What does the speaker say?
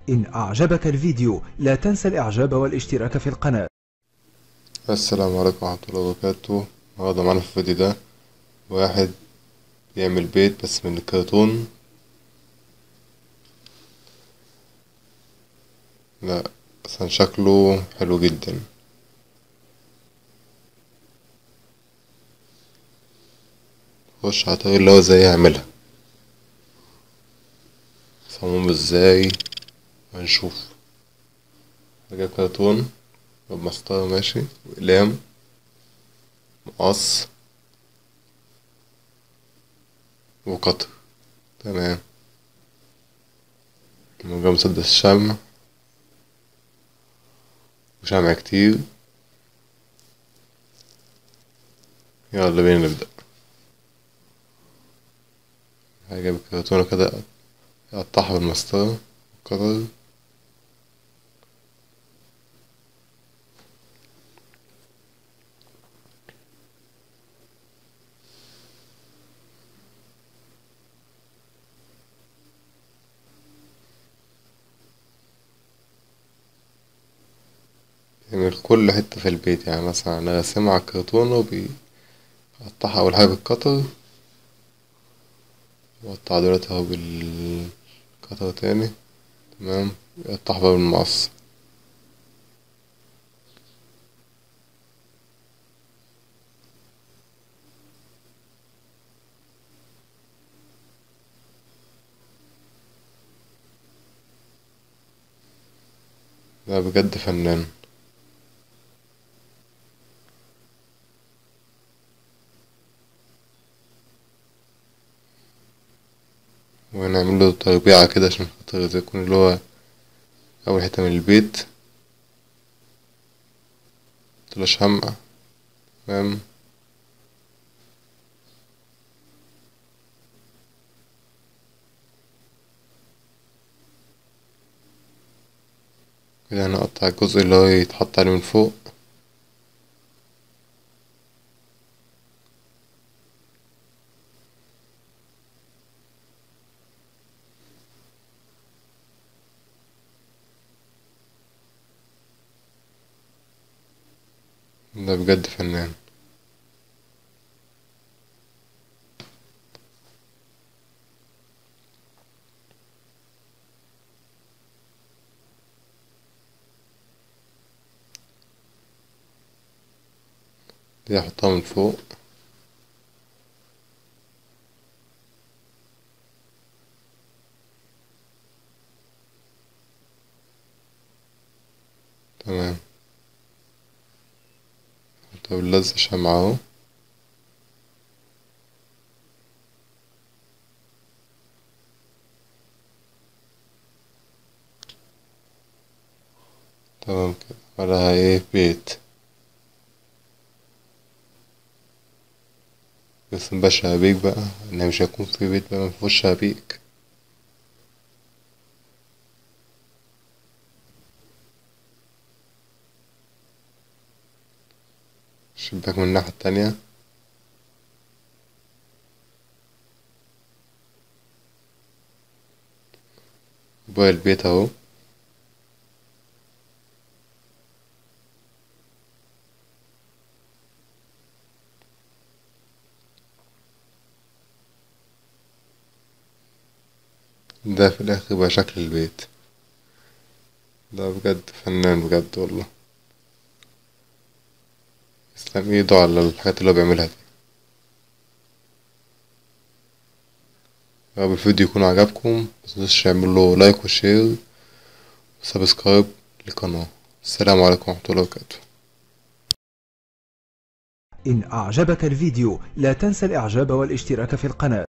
إن أعجبك الفيديو لا تنسى الإعجاب والاشتراك في القناة السلام عليكم ورحمة الله وبركاته النهاردة معانا في الفيديو ده واحد بيعمل بيت بس من الكرتون لا بس شكله حلو جدا خش على الطريقة اللي هو ازاي يعملها صمم ازاي هنشوف هجيب كرتون بمسطرة ماشي وأقلام مقص وقطر تمام نجيب مسدس الشمع وشمع كتير يلا بينا نبدأ هجيب الكرتونة كده أقطعها بالمسطرة والقطر يعمل كل حتة في البيت يعني مثلا راسمها على الكرتونة وبيقطعها أول حاجة بالقطر وقطع دلوقتي اهو بالقطر تاني تمام يقطعها بقى بالمقص ده بجد فنان ونعمل له تربيعة كده عشان خاطر يكون اللي هو أول حتة من البيت مطلعش هم تمام كده هنقطع الجزء اللي هو يتحط عليه من فوق ده بجد فنان دي احطها من فوق تمام طب اللزق شمعة اهو تمام كده وراها ايه بيت بس مبقاش شبابيك بقى ان مش هيكون في بيت بقى مفيهوش شبابيك شباك من الناحية التانية باقي البيت اهو ده في الآخر بقى شكل البيت ده بجد فنان بجد والله يسلم ايده على الحاجات اللي هو بيعملها دي يا رب الفيديو يكون عجبكم متنسوش تعملوا لايك وشير وسبسكرايب للقناة السلام عليكم ورحمة الله وبركاته إن أعجبك الفيديو لا تنسى الإعجاب والاشتراك في القناة